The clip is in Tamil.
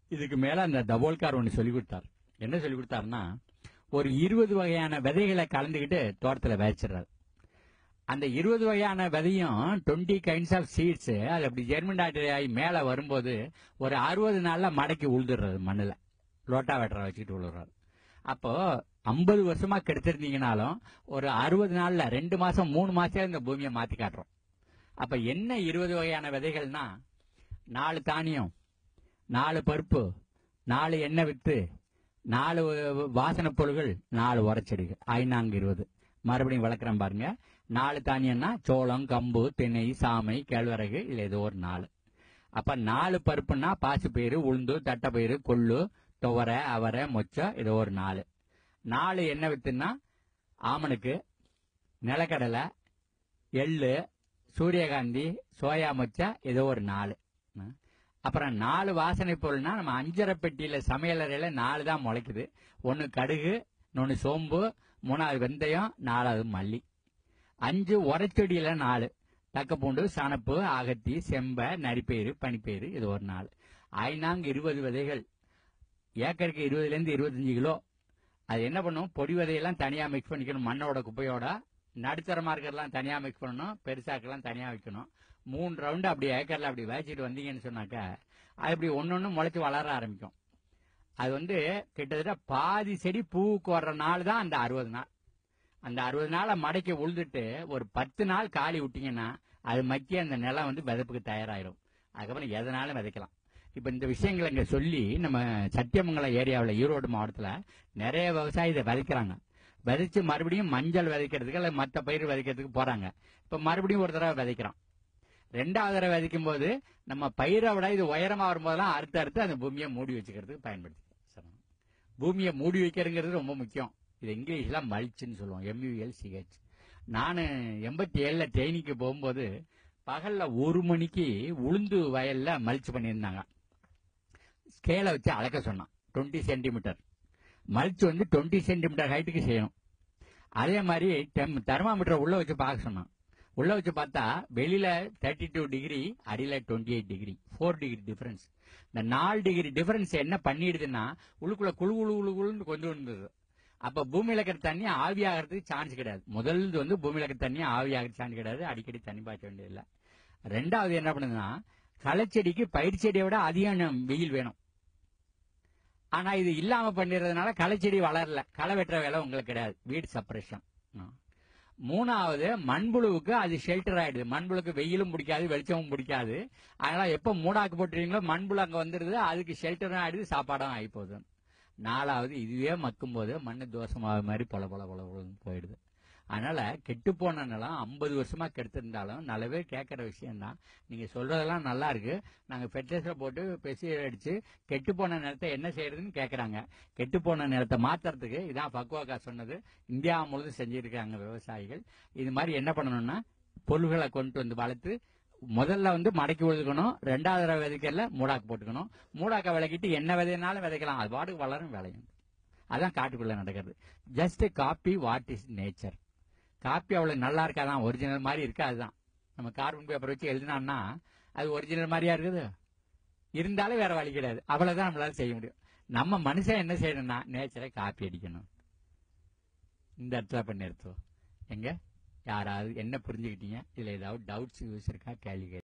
இதுக்கு மேல அந்த தபோல்கார் ஒன்று சொல்லி கொடுத்தார் என்ன சொல்லி கொடுத்தாருன்னா ஒரு இருபது வகையான விதைகளை கலந்துக்கிட்டு தோட்டத்தில் விதைச்சிடுறாரு அந்த இருபது வகையான விதையும் டுவெண்ட்டி கைண்ட்ஸ் ஆஃப் சீட்ஸ் அது அப்படி ஜெர்மினாட் ஆகி மேலே வரும்போது ஒரு அறுபது நாள்ல மடக்கி உழுதுடுறது மண்ணில் லோட்டா வெட்டரை வச்சுக்கிட்டு விழுறாரு அப்போ ஐம்பது வருஷமா கெடுத்திருந்தீங்கனாலும் ஒரு அறுபது நாள்ல ரெண்டு மாசம் மூணு மாசம் இந்த பூமியை மாத்தி காட்டுறோம் அப்ப என்ன இருபது வகையான விதைகள்னா நாலு தானியம் நாலு பருப்பு நாலு எண்ணெய் வித்து நாலு வாசனை பொருள்கள் நாலு உரச்செடிகள் ஐநான்கு இருபது மறுபடியும் விளக்குறேன் பாருங்க நாலு தானியம்னா சோளம் கம்பு திணை சாமை கேழ்வரகு இல்ல ஏதோ ஒரு நாலு அப்ப நாலு பருப்புன்னா பாசிப்பயிறு உளுந்து தட்டைப்பயிறு கொள்ளு துவரை அவரை மொச்சை ஏதோ ஒரு நாலு நாலு எண்ணெய் வித்துன்னா ஆமணுக்கு நிலக்கடலை எள்ளு சூரியகாந்தி சோயா மொச்சை ஏதோ ஒரு நாலு ம். அப்புறம் நாலு வாசனை பொருள்னா நம்ம அஞ்சரை பெட்டியில சமையலறையில நாலு தான் முளைக்குது ஒன்னு கடுகு இன்னொன்னு சோம்பு மூணாவது வெந்தயம் நாலாவது மல்லி அஞ்சு உரைச்செடியில நாலு தக்கப்பூண்டு சணப்பு அகத்தி செம்ப நரிப்பயிறு பனிப்பயிறு இது ஒரு நாலு ஐநாங்க இருபது விதைகள் ஏக்கருக்கு இருபதுல இருந்து இருபத்தஞ்சு கிலோ அது என்ன பண்ணும் பொடி விதையெல்லாம் தனியா மிக்ஸ் பண்ணிக்கணும் மண்ணோட குப்பையோட நடுத்தரமா இருக்கிறதெல்லாம் தனியா மிக்ஸ் பண்ணணும் பெருசாக்கெல்லாம் தனியா வைக்கணும் மூணு ரவுண்டு அப்படி ஏக்கர்ல அப்படி வச்சுட்டு வந்தீங்கன்னு சொன்னாக்க அது இப்படி ஒன்னொன்னு முளைச்சு வளர ஆரம்பிக்கும் அது வந்து கிட்டத்தட்ட பாதி செடி பூவுக்கு வர்ற நாள் தான் அந்த அறுபது நாள் அந்த அறுபது நாளை மடக்கி உழுதுட்டு ஒரு பத்து நாள் காலி விட்டீங்கன்னா அது மக்கி அந்த நிலம் வந்து விதப்புக்கு தயாராயிடும் அதுக்கப்புறம் எதனாலும் விதைக்கலாம் இப்ப இந்த விஷயங்களை இங்க சொல்லி நம்ம சத்தியமங்கலம் ஏரியாவில் ஈரோடு மாவட்டத்துல நிறைய விவசாயி இதை விதைக்கிறாங்க விதைச்சு மறுபடியும் மஞ்சள் விதைக்கிறதுக்கு அல்லது மற்ற பயிர் விதைக்கிறதுக்கு போறாங்க இப்ப மறுபடியும் ஒரு தடவை விதைக்கிறோம் ரெண்டாவது தடவை விதைக்கும் போது நம்ம பயிரை விட இது உயரமா வரும்போதெல்லாம் அறுத்து அறுத்து அந்த பூமியை மூடி வச்சுக்கிறதுக்கு பயன்படுத்திக்கலாம் சரி. பூமியை மூடி வைக்கிறதுங்கிறது ரொம்ப முக்கியம் இது இங்கிலீஷ்ல மல்ச்சுன்னு சொல்லுவோம் எம்யூஎல் சிஹெச் நான் எண்பத்தி ஏழுல ட்ரெயினிங்க்கு போகும்போது பகல்ல ஒரு மணிக்கு உளுந்து வயல்ல மல்ச் பண்ணியிருந்தாங்க ஸ்கேலை வச்சு அளக்க சொன்னான் டுவெண்ட்டி சென்டிமீட்டர் மல்ச் வந்து டுவெண்ட்டி சென்டிமீட்டர் ஹைட்டுக்கு செய்யணும் அதே மாதிரி டெம் தெர்மாமீட்டர் உள்ள வச்சு பார்க்க சொன்னான் உள்ள வச்சு பார்த்தா வெளியில தேர்ட்டி டூ டிகிரி அடியில twenty eight degree four degree difference இந்த நாலு டிகிரி டிஃபரன்ஸ் என்ன பண்ணிடுதுன்னா உள்ளுக்குள்ள குழு குழு குழு குழுன்னு கொண்டு வந்தது அப்ப பூமியில இருக்கிற தண்ணி ஆவியாகிறதுக்கு சான்ஸ் கிடையாது முதல் இது வந்து பூமியில இருக்கிற தண்ணி ஆவியாகிறது சான்ஸ் கிடையாது அடிக்கடி தண்ணி பாய்ச்ச வேண்டியதில்லை ரெண்டாவது என்ன பண்ணுதுன்னா களைச்செடிக்கு பயிர் செடியை விட அதிகம் வெயில் வேணும் ஆனா இது இல்லாம பண்ணிடுறதுனால களைச்செடி வளரல களை வெட்டுற வேலை உங்களுக்கு கிடையாது வீடு சப்ரேஷன் மூணாவது மண்புழுவுக்கு அது ஷெல்டர் ஆயிடுது மண்புழுக்கு வெயிலும் பிடிக்காது வெளிச்சமும் பிடிக்காது அதனால எப்ப மூடாக்கு போட்டுறீங்களோ மண்புழு அங்க வந்துருது அதுக்கு ஷெல்டரும் ஆயிடுது சாப்பாடும் ஆகி போகுது நாலாவது இதுவே மக்கும் போது மண்ணு தோசமாக மாதிரி பொல பொல பொல பொலன்னு போயிடுது அதனால கெட்டு போன நிலம் ஐம்பது வருஷமா கெடுத்திருந்தாலும் நல்ல பேர் கேட்கற விஷயம்தான் நீங்க சொல்றதெல்லாம் நல்லா இருக்கு நாங்க ஃபெர்டிலைசர் போட்டு பெசி அடிச்சு கெட்டு போன நிலத்தை என்ன செய்யறதுன்னு கேக்குறாங்க கெட்டு போன நிலத்தை மாத்துறதுக்கு இதான் பக்குவாக்கா சொன்னது இந்தியா முழுதும் செஞ்சிருக்காங்க விவசாயிகள் இது மாதிரி என்ன பண்ணணும்னா பொருள்களை கொண்டு வந்து வளர்த்து முதல்ல வந்து மடக்கி ஒழுக்கணும் ரெண்டாவது தடவை விதைக்கல மூடாக்கு போட்டுக்கணும் மூடாக்க விளக்கிட்டு என்ன விதைனாலும் விதைக்கலாம் அது பாட்டுக்கு வளரும் விளையும் அதான் காட்டுக்குள்ள நடக்கிறது just copy what is nature coffee அவ்வளவு நல்லா இருக்காதான் ஒரிஜினல் மாதிரி இருக்காதுதான் நம்ம கார்பன் பேப்பர் வச்சு எழுதினோம்னா அது ஒரிஜினல் மாதிரியா இருக்குது இருந்தாலும் வேற வழி கிடையாது அவ்வளவுதான் நம்மளால செய்ய முடியும் நம்ம மனுஷன் என்ன செய்யணும்னா நேச்சரை காப்பி அடிக்கணும் இந்த இடத்துல பண்ணி எடுத்தோம் எங்க யாராவது என்ன புரிஞ்சுக்கிட்டீங்க இதுல ஏதாவது டவுட்ஸ் யூஸ் இருக்கா கேள்வி கேளுங்க.